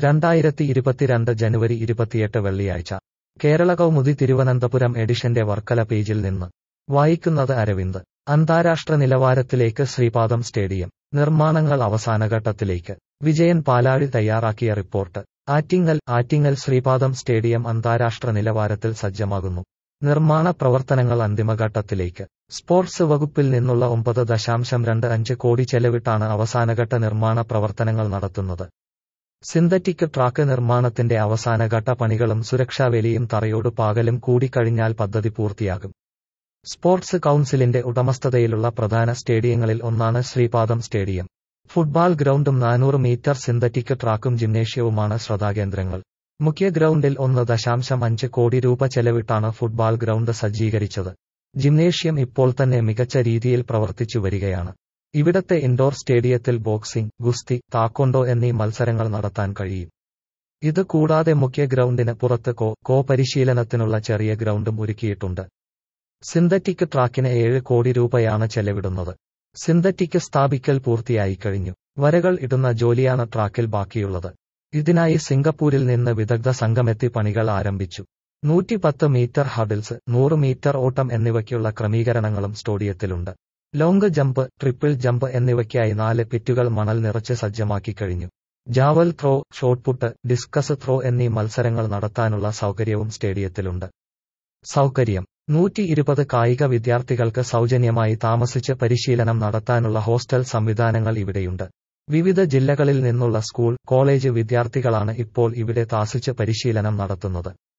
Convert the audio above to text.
രണ്ടായിരത്തി ഇരുപത്തിരണ്ട് ജനുവരി ഇരുപത്തിയെട്ട് വെള്ളിയാഴ്ച കേരള കൗമുദി തിരുവനന്തപുരം എഡിഷന്റെ വർക്കല പേജിൽ നിന്ന് വായിക്കുന്നത് അരവിന്ദ് അന്താരാഷ്ട്ര നിലവാരത്തിലേക്ക് ശ്രീപാദം സ്റ്റേഡിയം നിർമ്മാണങ്ങൾ അവസാനഘട്ടത്തിലേക്ക് വിജയൻ പാലാഴി തയ്യാറാക്കിയ റിപ്പോർട്ട് ആറ്റിങ്ങൽ ആറ്റിങ്ങൽ ശ്രീപാദം സ്റ്റേഡിയം അന്താരാഷ്ട്ര നിലവാരത്തിൽ സജ്ജമാകുന്നു നിർമ്മാണ പ്രവർത്തനങ്ങൾ അന്തിമഘട്ടത്തിലേക്ക് സ്പോർട്സ് വകുപ്പിൽ നിന്നുള്ള ഒമ്പത് ദശാംശം രണ്ട് അഞ്ച് കോടി ചെലവിട്ടാണ് അവസാനഘട്ട നിർമ്മാണ പ്രവർത്തനങ്ങൾ നടത്തുന്നത് സിന്തറ്റിക് ട്രാക്ക് നിർമ്മാണത്തിന്റെ അവസാനഘട്ട പണികളും സുരക്ഷാവേലിയും തറയോട് പാകലും കൂടിക്കഴിഞ്ഞാൽ പദ്ധതി പൂർത്തിയാകും സ്പോർട്സ് കൗൺസിലിന്റെ ഉടമസ്ഥതയിലുള്ള പ്രധാന സ്റ്റേഡിയങ്ങളിൽ ഒന്നാണ് ശ്രീപാദം സ്റ്റേഡിയം ഫുട്ബാൾ ഗ്രൗണ്ടും നാനൂറ് മീറ്റർ സിന്തറ്റിക് ട്രാക്കും ജിംനേഷ്യവുമാണ് ശ്രദ്ധാകേന്ദ്രങ്ങൾ മുഖ്യ ഗ്രൗണ്ടിൽ ഒന്ന് ദശാംശം അഞ്ച് കോടി രൂപ ചെലവിട്ടാണ് ഫുട്ബാൾ ഗ്രൗണ്ട് സജ്ജീകരിച്ചത് ജിംനേഷ്യം ഇപ്പോൾ തന്നെ മികച്ച രീതിയിൽ പ്രവർത്തിച്ചു വരികയാണ് ഇവിടത്തെ ഇൻഡോർ സ്റ്റേഡിയത്തിൽ ബോക്സിംഗ് ഗുസ്തി താക്കോണ്ടോ എന്നീ മത്സരങ്ങൾ നടത്താൻ കഴിയും ഇത് കൂടാതെ മുഖ്യ ഗ്രൗണ്ടിന് പുറത്ത് കോ കോ പരിശീലനത്തിനുള്ള ചെറിയ ഗ്രൗണ്ടും ഒരുക്കിയിട്ടുണ്ട് സിന്തറ്റിക് ട്രാക്കിന് ഏഴ് കോടി രൂപയാണ് ചെലവിടുന്നത് സിന്തറ്റിക് സ്ഥാപിക്കൽ പൂർത്തിയായി കഴിഞ്ഞു വരകൾ ഇടുന്ന ജോലിയാണ് ട്രാക്കിൽ ബാക്കിയുള്ളത് ഇതിനായി സിംഗപ്പൂരിൽ നിന്ന് വിദഗ്ധ സംഘമെത്തി പണികൾ ആരംഭിച്ചു നൂറ്റിപ്പത്ത് മീറ്റർ ഹഡിൽസ് നൂറ് മീറ്റർ ഓട്ടം എന്നിവയ്ക്കുള്ള ക്രമീകരണങ്ങളും സ്റ്റേഡിയത്തിലുണ്ട് ലോങ് ജമ്പ് ട്രിപ്പിൾ ജമ്പ് എന്നിവയ്ക്കായി നാല് പിറ്റുകൾ മണൽ നിറച്ച് സജ്ജമാക്കി കഴിഞ്ഞു javelin throw shot put discus throw എന്നീ മത്സരങ്ങൾ നടത്താനുള്ള സൗകര്യവും സ്റ്റേഡിയത്തിലുണ്ട് സൗകര്യം നൂറ്റി ഇരുപത് കായിക വിദ്യാർത്ഥികൾക്ക് സൗജന്യമായി താമസിച്ച് പരിശീലനം നടത്താനുള്ള ഹോസ്റ്റൽ സംവിധാനങ്ങൾ ഇവിടെയുണ്ട് വിവിധ ജില്ലകളിൽ നിന്നുള്ള സ്കൂൾ കോളേജ് വിദ്യാർത്ഥികളാണ് ഇപ്പോൾ ഇവിടെ താമസിച്ച് പരിശീലനം നടത്തുന്നത്